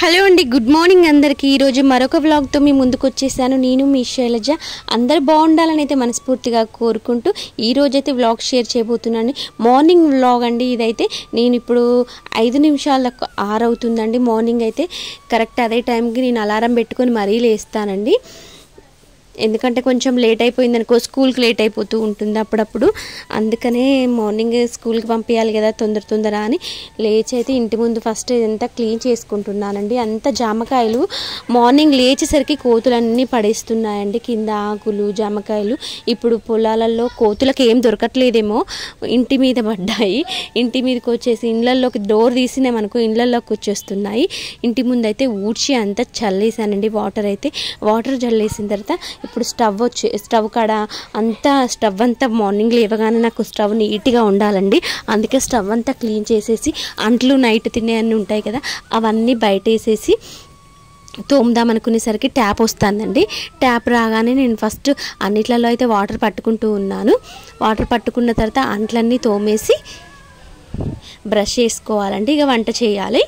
hello అండి good morning అందరికీ ఈరోజు మరొక వ్లాగ్తో మీ ముందుకు వచ్చేసాను నేను మీ శైలజ అందరు బాగుండాలని అయితే మనస్ఫూర్తిగా కోరుకుంటూ ఈ రోజైతే వ్లాగ్ షేర్ చేయబోతున్నాను మార్నింగ్ వ్లాగ్ అండి ఇదైతే నేను ఇప్పుడు ఐదు నిమిషాలకు ఆరవుతుందండి మార్నింగ్ అయితే కరెక్ట్ అదే టైంకి నేను అలారం పెట్టుకొని మరీ లేస్తానండి ఎందుకంటే కొంచెం లేట్ అయిపోయింది అనుకో స్కూల్కి లేట్ అయిపోతూ ఉంటుంది అప్పుడప్పుడు అందుకనే మార్నింగ్ స్కూల్కి పంపించాలి కదా తొందర తొందర అని లేచి అయితే ఇంటి ముందు ఫస్ట్ ఇదంతా క్లీన్ చేసుకుంటున్నానండి అంత జామకాయలు మార్నింగ్ లేచేసరికి కోతులన్నీ పడేస్తున్నాయండి కింద ఆకులు జామకాయలు ఇప్పుడు పొలాలలో కోతులకు ఏం దొరకట్లేదేమో ఇంటి మీద పడ్డాయి ఇంటి మీదకి వచ్చేసి ఇళ్ళల్లోకి డోర్ తీసినామనుకో ఇళ్ళల్లోకి వచ్చేస్తున్నాయి ఇంటి ముందు అయితే ఊడ్చి అంతా చల్లేసానండి వాటర్ అయితే వాటర్ చల్లేసిన తర్వాత ఇప్పుడు స్టవ్ వచ్చి స్టవ్ కాడ అంతా స్టవ్ అంతా మార్నింగ్ లేవగానే నాకు స్టవ్ నీట్గా ఉండాలండి అందుకే స్టవ్ అంతా క్లీన్ చేసేసి అంట్లు నైట్ తినే అన్నీ ఉంటాయి కదా అవన్నీ బయట వేసేసి తోముదాం అనుకునేసరికి ట్యాప్ వస్తుందండి ట్యాప్ రాగానే నేను ఫస్ట్ అన్నిట్లలో అయితే వాటర్ పట్టుకుంటూ ఉన్నాను వాటర్ పట్టుకున్న తర్వాత అంట్లన్నీ తోమేసి బ్రష్ చేసుకోవాలండి ఇక వంట చేయాలి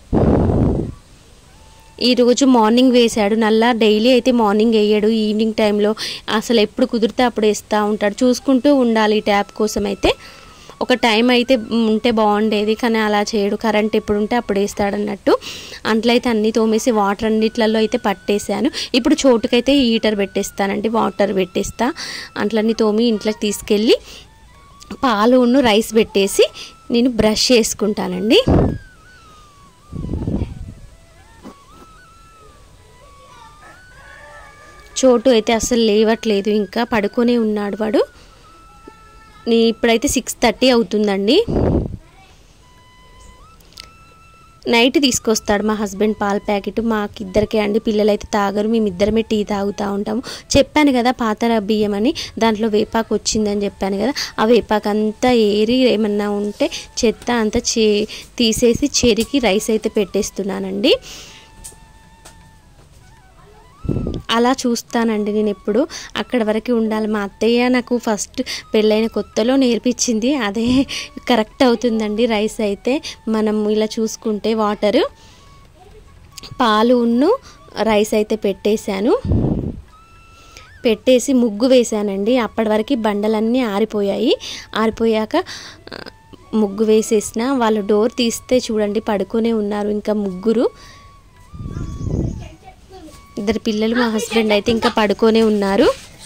ఈరోజు మార్నింగ్ వేశాడు నల్ల డైలీ అయితే మార్నింగ్ వేయడు ఈవినింగ్ టైంలో అసలు ఎప్పుడు కుదిరితే అప్పుడు వేస్తూ ఉంటాడు చూసుకుంటూ ఉండాలి ఈ ట్యాప్ కోసం అయితే ఒక టైం అయితే ఉంటే బాగుండేది కానీ అలా చేయడు కరెంట్ ఎప్పుడు ఉంటే అప్పుడు వేస్తాడన్నట్టు అంట్లయితే అన్నీ తోమేసి వాటర్ అన్నిట్లలో అయితే పట్టేశాను ఇప్పుడు చోటుకైతే హీటర్ పెట్టేస్తానండి వాటర్ పెట్టేస్తా అంట్లన్నీ తోమి ఇంట్లోకి తీసుకెళ్ళి పాలు ఉన్ను రైస్ పెట్టేసి నేను బ్రష్ చేసుకుంటానండి చోటు అయితే అసలు లేవట్లేదు ఇంకా పడుకొనే ఉన్నాడు వాడు నీ ఇప్పుడైతే సిక్స్ థర్టీ అవుతుందండి నైట్ తీసుకొస్తాడు మా హస్బెండ్ పాల ప్యాకెట్ మాకిద్దరికే అండి పిల్లలు అయితే తాగరు మేము ఇద్దరమే టీ తాగుతూ ఉంటాము చెప్పాను కదా పాత బియ్యం అని దాంట్లో వేపాకు వచ్చిందని చెప్పాను కదా ఆ వేపాకు అంతా ఏరి ఏమన్నా ఉంటే చెత్త అంతా చే తీసేసి చెరికి రైస్ అయితే పెట్టేస్తున్నానండి అలా చూస్తానండి నేను ఎప్పుడు అక్కడ వరకు ఉండాలి మా అత్తయ్య నాకు ఫస్ట్ పెళ్ళైన కొత్తలో నేర్పించింది అదే కరెక్ట్ అవుతుందండి రైస్ అయితే మనం ఇలా చూసుకుంటే వాటరు పాలు ఉన్ను రైస్ అయితే పెట్టేశాను పెట్టేసి ముగ్గు వేశానండి అప్పటి వరకు బండలన్నీ ఆరిపోయాయి ఆరిపోయాక ముగ్గు వేసేసిన వాళ్ళు డోర్ తీస్తే చూడండి పడుకొనే ఉన్నారు ఇంకా ముగ్గురు ఇద్దరు పిల్లలు మా హస్బెండ్ అయితే ఇంకా పడుకొనే ఉన్నారు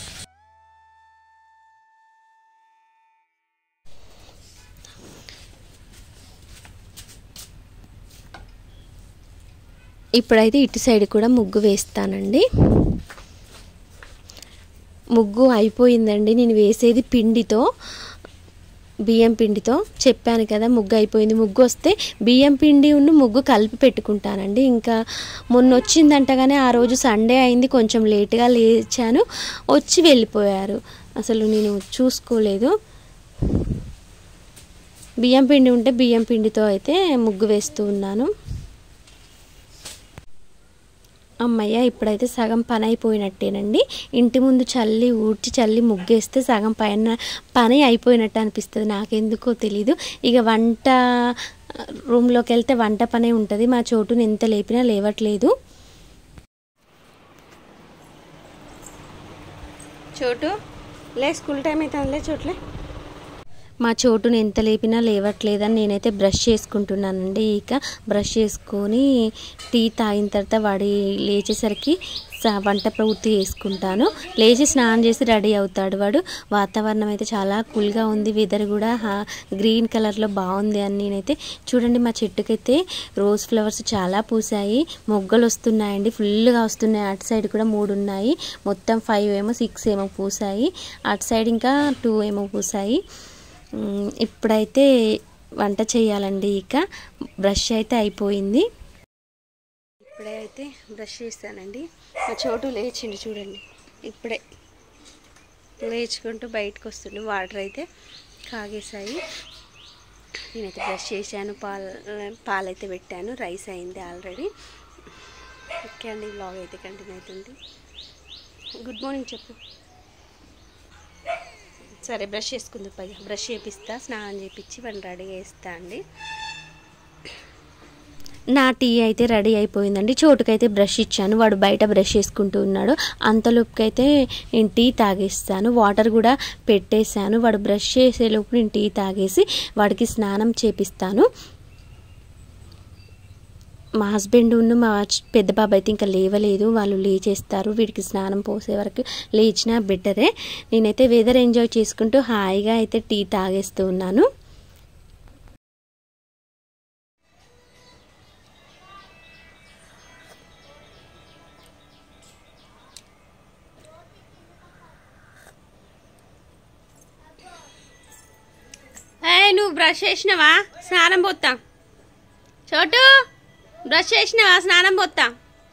ఇప్పుడైతే ఇటు సైడ్ కూడా ముగ్గు వేస్తానండి ముగ్గు అయిపోయిందండి నేను వేసేది పిండితో బియ్యం పిండితో చెప్పాను కదా ముగ్గు అయిపోయింది ముగ్గు వస్తే బియ్యం పిండి ఉన్న ముగ్గు కలిపి పెట్టుకుంటానండి ఇంకా మొన్న వచ్చిందంటగానే ఆ రోజు సండే అయింది కొంచెం లేట్గా లేచాను వచ్చి వెళ్ళిపోయారు అసలు నేను చూసుకోలేదు బియ్యం పిండి ఉంటే బియ్యం పిండితో అయితే ముగ్గు వేస్తూ ఉన్నాను అమ్మయ్య ఇప్పుడైతే సగం పని అయిపోయినట్టేనండి ఇంటి ముందు చల్లి ఊడ్చి చల్లి ముగ్గేస్తే సగం పైన పని అయిపోయినట్టు అనిపిస్తుంది నాకెందుకో తెలీదు ఇక వంట రూమ్లోకి వెళ్తే వంట పనే ఉంటుంది మా చోటుని ఎంత లేపినా లేవట్లేదు చోటు లే స్కూల్ టైం అవుతుందిలే చోట్లే మా చోటుని ఎంత లేపినా లేవట్లేదని నేనైతే బ్రష్ చేసుకుంటున్నానండి ఇక బ్రష్ చేసుకొని టీ తాగిన తర్వాత వాడి లేచేసరికి వంట పూర్తి చేసుకుంటాను లేచి స్నానం చేసి రెడీ అవుతాడు వాడు వాతావరణం అయితే చాలా కూల్గా ఉంది వెదర్ కూడా గ్రీన్ కలర్లో బాగుంది అని నేనైతే చూడండి మా చెట్టుకైతే రోజ్ ఫ్లవర్స్ చాలా పూసాయి మొగ్గలు వస్తున్నాయండి ఫుల్గా వస్తున్నాయి అటు సైడ్ కూడా మూడు ఉన్నాయి మొత్తం ఫైవ్ ఏమో సిక్స్ ఏమో పూసాయి అటు సైడ్ ఇంకా టూ ఏమో పూసాయి ఇప్పుడైతే వంట చేయాలండి ఇక బ్రష్ అయితే అయిపోయింది ఇప్పుడే అయితే బ్రష్ చేస్తానండి మా చోటు లేచిండు చూడండి ఇప్పుడే లేచుకుంటూ బయటకు వస్తుండే వాటర్ అయితే కాగేసాయి నేనైతే బ్రష్ చేశాను పాలు పాలైతే పెట్టాను రైస్ అయింది ఆల్రెడీ ఓకే అండి బ్లాగ్ అయితే కంటిన్యూ అవుతుంది గుడ్ మార్నింగ్ చెప్పు సరే బ్రష్ చేసుకుంది పైగా బ్రష్ చేపిస్తా స్నానం చేపించి వాడిని రెడీగా వేస్తా అండి నా టీ అయితే రెడీ అయిపోయిందండి చోటుకైతే బ్రష్ ఇచ్చాను వాడు బయట బ్రష్ చేసుకుంటూ ఉన్నాడు అంతలోపుకైతే నేను టీ తాగేస్తాను వాటర్ కూడా పెట్టేశాను వాడు బ్రష్ చేసేలోపు నేను టీ తాగేసి వాడికి స్నానం చేపిస్తాను మా హస్బెండ్ ఉన్న మా చ్- పెద్ద బాబు అయితే ఇంకా లేవలేదు వాళ్ళు లేచేస్తారు వీడికి స్నానం పోసే వరకు లేచినా బెటరే నేనైతే వెదర్ ఎంజాయ్ చేసుకుంటూ హాయిగా అయితే టీ తాగేస్తూ ఉన్నాను ఏ నువ్వు బ్రష్ చేసినావా స్నానం పోతా చోటు బ్రష్ చేసినావా స్నానం పోతా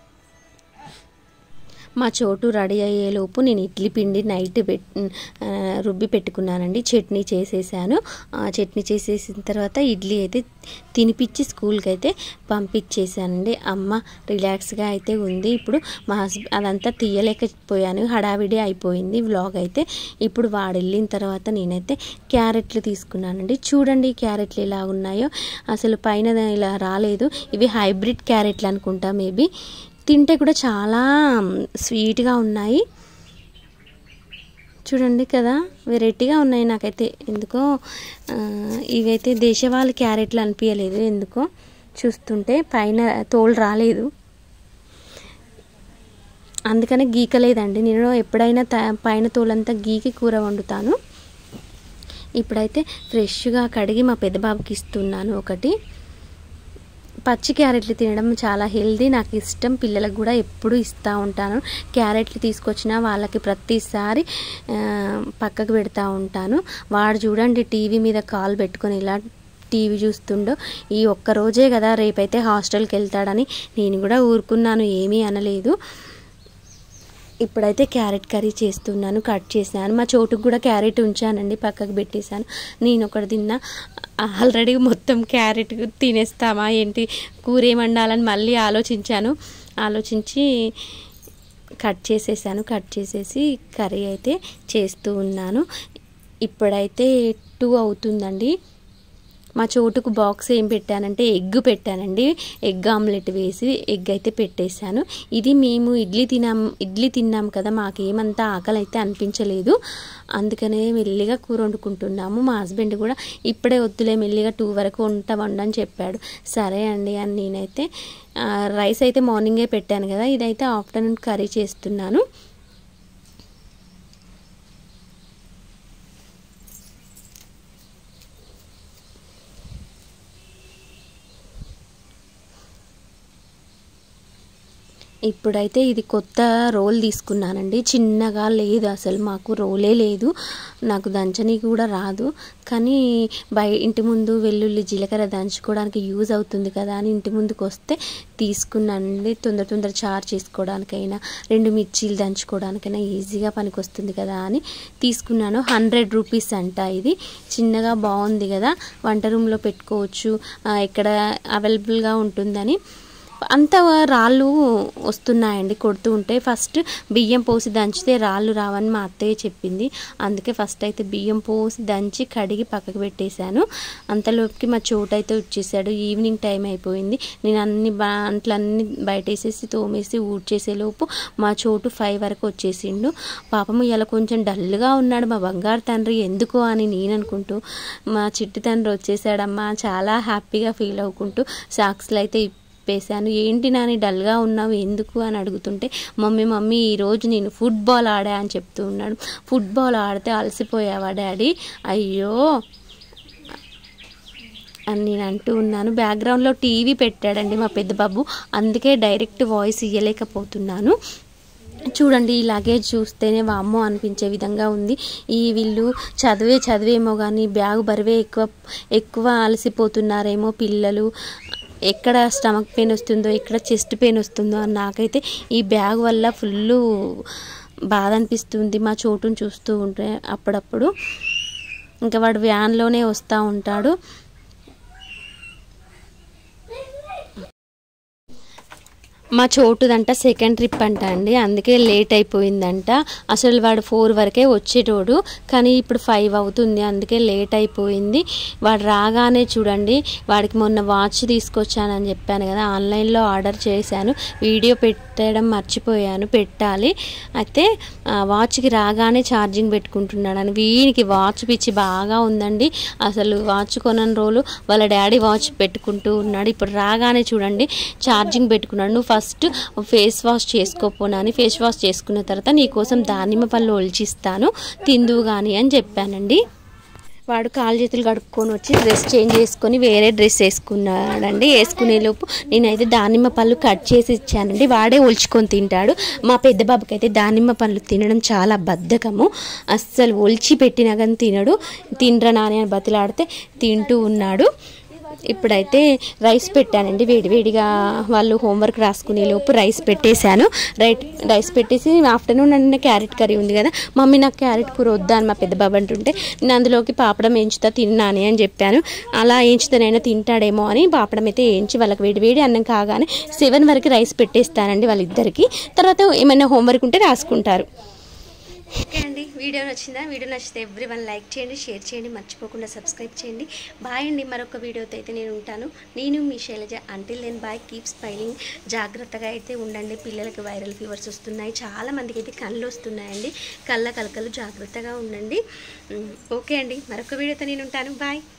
మా చోటు రెడీ అయ్యేలోపు నేను ఇడ్లీ పిండి నైట్ పెట్ ఆ, రుబ్బి పెట్టుకున్నానండి చట్నీ చేసేసాను ఆ చట్నీ చేసేసిన తర్వాత ఇడ్లీ అయితే తినిపించి స్కూల్కి అయితే పంపించేసానండి అమ్మ రిలాక్స్గా అయితే ఉంది ఇప్పుడు మా హస్బెండ్ అదంతా తీయలేకపోయాను హడావిడి అయిపోయింది వ్లాగ్ అయితే ఇప్పుడు వాడు వెళ్ళిన తర్వాత నేనైతే క్యారెట్లు తీసుకున్నానండి చూడండి ఈ క్యారెట్లు ఎలా ఉన్నాయో అసలు పైన ఇలా రాలేదు ఇవి హైబ్రిడ్ క్యారెట్లు అనుకుంటా మేబీ తింటే కూడా చాలా స్వీట్గా ఉన్నాయి చూడండి కదా వెరైటీగా ఉన్నాయి నాకైతే ఎందుకో ఆ, ఇవైతే దేశవాళీ క్యారెట్లు అనిపించలేదు ఎందుకో చూస్తుంటే పైన తోలు రాలేదు అందుకనే గీకలేదండి నేను ఎప్పుడైనా త పైన తోలంతా గీకి కూర వండుతాను ఇప్పుడైతే ఫ్రెష్గా కడిగి మా పెద్ద బాబుకి ఇస్తున్నాను ఒకటి పచ్చి క్యారెట్లు తినడం చాలా హెల్దీ నాకు ఇష్టం పిల్లలకు కూడా ఎప్పుడు ఇస్తూ ఉంటాను క్యారెట్లు తీసుకొచ్చిన వాళ్ళకి ప్రతిసారి ఆ, పక్కకు పెడతా ఉంటాను వాడు చూడండి టీవీ మీద కాల్ పెట్టుకొని ఇలా టీవీ చూస్తుండో ఈ ఒక్క రోజే కదా రేపైతే హాస్టల్కి వెళ్తాడని నేను కూడా ఊరుకున్నాను ఏమీ అనలేదు ఇప్పుడైతే క్యారెట్ కర్రీ చేస్తున్నాను కట్ చేశాను మా చోటుకు కూడా క్యారెట్ ఉంచానండి పక్కకు పెట్టేశాను నేను ఒకటి తిన్నా ఆల్రెడీ మొత్తం క్యారెట్ తినేస్తామా ఏంటి కూర ఏం వండాలని మళ్ళీ ఆలోచించాను ఆలోచించి కట్ చేసేసాను కట్ చేసేసి కర్రీ అయితే చేస్తూ ఉన్నాను ఇప్పుడైతే టూ అవుతుందండి మా చోటుకు బాక్స్ ఏం పెట్టానంటే ఎగ్ పెట్టానండి ఎగ్ ఆమ్లెట్ వేసి ఎగ్ అయితే పెట్టేశాను ఇది మేము ఇడ్లీ తినాం ఇడ్లీ తిన్నాం కదా మాకేమంతా ఆకలి అయితే అనిపించలేదు అందుకనే మెల్లిగా కూర వండుకుంటున్నాము మా హస్బెండ్ కూడా ఇప్పుడే వద్దులే మెల్లిగా టూ వరకు వంట వండని చెప్పాడు సరే అండి అని నేనైతే ఆ, రైస్ అయితే మార్నింగే పెట్టాను కదా ఇదైతే ఆఫ్టర్నూన్ కర్రీ చేస్తున్నాను ఇప్పుడైతే ఇది కొత్త రోల్ తీసుకున్నానండి చిన్నగా లేదు అసలు మాకు రోలే లేదు నాకు దంచని కూడా రాదు కానీ బయ ఇంటి ముందు వెల్లుల్లి జీలకర్ర దంచుకోవడానికి యూజ్ అవుతుంది కదా అని ఇంటి ముందుకు వస్తే తీసుకున్నానండి తొందర తొందర చారు చేసుకోవడానికైనా రెండు మిర్చీలు దంచుకోవడానికైనా ఈజీగా పనికొస్తుంది కదా అని తీసుకున్నాను హండ్రెడ్ రూపీస్ అంట ఇది చిన్నగా బాగుంది కదా వంట రూమ్లో పెట్టుకోవచ్చు ఆ, ఎక్కడ అవైలబుల్గా ఉంటుందని అంత రాళ్ళు వస్తున్నాయండి కొడుతూ ఉంటే ఫస్ట్ బియ్యం పోసి దంచితే రాళ్ళు రావని మా అత్తయ్య చెప్పింది అందుకే ఫస్ట్ అయితే బియ్యం పోసి దంచి కడిగి పక్కకు పెట్టేశాను అంతలోకి మా చోటు అయితే వచ్చేసాడు ఈవినింగ్ టైం అయిపోయింది నేను అన్ని బాంట్లన్నీ బయటేసేసి తోమేసి ఊడ్చేసేలోపు మా చోటు ఫైవ్ వరకు వచ్చేసిండు పాపము ఇలా కొంచెం డల్గా ఉన్నాడు మా బంగారు తండ్రి ఎందుకు అని నేను అనుకుంటూ మా చిట్టి తండ్రి వచ్చేసాడమ్మా చాలా హ్యాపీగా ఫీల్ అవ్వుకుంటూ సాక్స్లు అయితే చెప్పేశాను ఏంటి నాని డల్గా ఉన్నావు ఎందుకు అని అడుగుతుంటే మమ్మీ మమ్మీ ఈరోజు నేను ఫుట్బాల్ ఆడా అని చెప్తూ ఉన్నాడు ఫుట్బాల్ ఆడితే అలసిపోయావా డాడీ అయ్యో అని నేను అంటూ ఉన్నాను బ్యాక్గ్రౌండ్లో టీవీ పెట్టాడండి మా పెద్ద బాబు అందుకే డైరెక్ట్ వాయిస్ ఇవ్వలేకపోతున్నాను చూడండి ఈ లగేజ్ చూస్తేనే వామ్మో అనిపించే విధంగా ఉంది ఈ వీళ్ళు చదివే చదివేమో కానీ బ్యాగ్ బరువే ఎక్కువ ఎక్కువ అలసిపోతున్నారేమో పిల్లలు ఎక్కడ స్టమక్ పెయిన్ వస్తుందో ఎక్కడ చెస్ట్ పెయిన్ వస్తుందో అని నాకైతే ఈ బ్యాగ్ వల్ల ఫుల్ బాధ అనిపిస్తుంది మా చోటును చూస్తూ ఉంటే అప్పుడప్పుడు ఇంకా వాడు వ్యాన్లోనే వస్తూ ఉంటాడు మా చోటుదంట సెకండ్ ట్రిప్ అంట అండి అందుకే లేట్ అయిపోయిందంట అసలు వాడు ఫోర్ వరకే వచ్చేటోడు కానీ ఇప్పుడు ఫైవ్ అవుతుంది అందుకే లేట్ అయిపోయింది వాడు రాగానే చూడండి వాడికి మొన్న వాచ్ తీసుకొచ్చానని చెప్పాను కదా ఆన్లైన్లో ఆర్డర్ చేశాను వీడియో పెట్టడం మర్చిపోయాను పెట్టాలి అయితే ఆ, వాచ్కి రాగానే ఛార్జింగ్ పెట్టుకుంటున్నాడు అని వీనికి వాచ్ పిచ్చి బాగా ఉందండి అసలు వాచ్ కొనని రోజులు వాళ్ళ డాడీ వాచ్ పెట్టుకుంటూ ఉన్నాడు ఇప్పుడు రాగానే చూడండి ఛార్జింగ్ పెట్టుకున్నాడు నువ్వు ఫస్ట్ ఫేస్ వాష్ చేసుకోపోనని ఫేస్ వాష్ చేసుకున్న తర్వాత నీకోసం దానిమ్మ పళ్ళు ఒలిచిస్తాను తిందువు కానీ అని చెప్పానండి వాడు కాలు చేతులు కడుక్కొని వచ్చి డ్రెస్ చేంజ్ చేసుకొని వేరే డ్రెస్ వేసుకున్నాడండి వేసుకునే లోపు నేనైతే దానిమ్మ పళ్ళు కట్ చేసి ఇచ్చానండి వాడే ఒలుచుకొని తింటాడు మా పెద్ద బాబుకి అయితే దానిమ్మ పళ్ళు తినడం చాలా బద్ధకము అస్సలు ఒలిచి పెట్టినా కానీ తినడు తినరా నాని అని బతిలాడితే తింటూ ఉన్నాడు ఇప్పుడైతే రైస్ పెట్టానండి వేడివేడిగా వాళ్ళు హోంవర్క్ రాసుకునే లోపు రైస్ పెట్టేశాను రైట్ రైస్ పెట్టేసి ఆఫ్టర్నూన్ అన్న క్యారెట్ కర్రీ ఉంది కదా మమ్మీ నాకు క్యారెట్ కూర వద్దా అని మా పెద్ద బాబు అంటుంటే నేను అందులోకి పాపడం వేయించుతా తిన్నాను అని చెప్పాను అలా వేయించుతానైనా తింటాడేమో అని పాపడం అయితే వేయించి వాళ్ళకి వేడి వేడి అన్నం కాగానే సెవెన్ వరకు రైస్ పెట్టేస్తానండి వాళ్ళిద్దరికి తర్వాత ఏమైనా హోంవర్క్ ఉంటే రాసుకుంటారు ఓకే అండి వీడియో నచ్చిందా వీడియో నచ్చితే ఎవ్రీ వన్ లైక్ చేయండి షేర్ చేయండి మర్చిపోకుండా సబ్స్క్రైబ్ చేయండి బాయ్ అండి మరొక వీడియోతో అయితే నేను ఉంటాను నేను మీ Sailaja until then bye keep smiling జాగ్రత్తగా అయితే ఉండండి పిల్లలకి వైరల్ ఫీవర్స్ వస్తున్నాయి చాలా మందికి అయితే కళ్ళు వస్తున్నాయండి కళ్ళ కలకలు జాగ్రత్తగా ఉండండి ఉమ్, ఓకే అండి మరొక వీడియోతో నేను ఉంటాను బాయ్